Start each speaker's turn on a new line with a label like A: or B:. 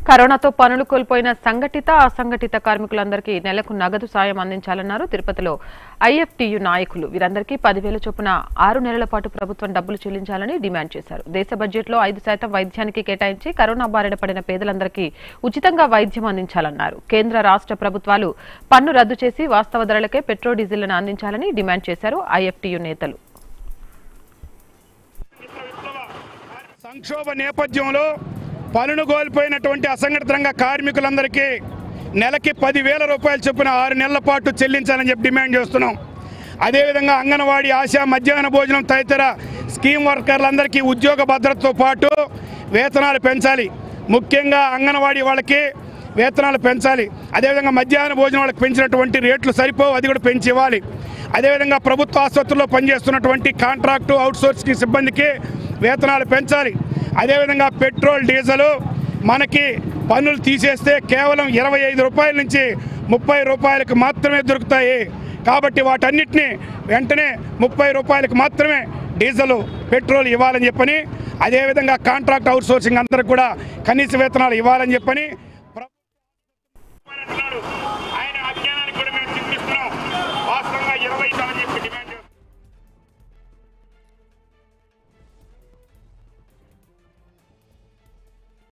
A: కరోనాతో పనులు కోల్పోయిన సంఘటిత అసంఘటిత కార్మికులందరికీ నెలకు నగదు సాయం అందించాలన్నారు తిరుపతిలో ఐఎఫ్టియు నాయకులు వీరందరికీ పదివేల చొప్పున ఆరు నెలల పాటు ప్రభుత్వం డబ్బులు చెల్లించాలని డిమాండ్ చేశారు దేశ బడ్జెట్లో ఐదు శాతం వైద్యానికి కేటాయించి కరోనా బారిన పడిన పేదలందరికీ ఉచితంగా వైద్యం అందించాలన్నారు కేంద్ర రాష్ట్ర ప్రభుత్వాలు పన్ను రద్దు చేసి వాస్తవ ధరలకే పెట్రోల్ డీజిల్ను అందించాలని డిమాండ్ చేశారు ఐఎఫ్టియు నేతలు
B: సంక్షోభ నేపథ్యంలో పనులు కోల్పోయినటువంటి అసంఘటిత రంగ కార్మికులందరికీ నెలకి పదివేల రూపాయలు చొప్పున ఆరు నెలల పాటు చెల్లించాలని చెప్పి డిమాండ్ చేస్తున్నాం అదేవిధంగా అంగన్వాడీ ఆశా మధ్యాహ్న భోజనం తదితర స్కీమ్ వర్కర్లందరికీ ఉద్యోగ భద్రతతో పాటు వేతనాలు పెంచాలి ముఖ్యంగా అంగన్వాడీ వాళ్ళకి వేతనాలు పెంచాలి అదేవిధంగా మధ్యాహ్న భోజనం వాళ్ళకి పెంచినటువంటి రేట్లు సరిపోవు అది కూడా పెంచి ఇవ్వాలి అదేవిధంగా ప్రభుత్వ ఆసుపత్రుల్లో పనిచేస్తున్నటువంటి కాంట్రాక్టు అవుట్సోర్సింగ్ సిబ్బందికి వేతనాలు పెంచాలి అదేవిధంగా పెట్రోల్ డీజిల్ మనకి పన్నులు తీసేస్తే కేవలం ఇరవై ఐదు రూపాయల నుంచి ముప్పై రూపాయలకు మాత్రమే దొరుకుతాయి కాబట్టి వాటన్నిటిని వెంటనే ముప్పై రూపాయలకు మాత్రమే డీజిల్ పెట్రోల్ ఇవ్వాలని చెప్పని అదేవిధంగా కాంట్రాక్ట్ అవుట్సోర్సింగ్ అందరికి కూడా కనీస వేతనాలు ఇవ్వాలని చెప్పని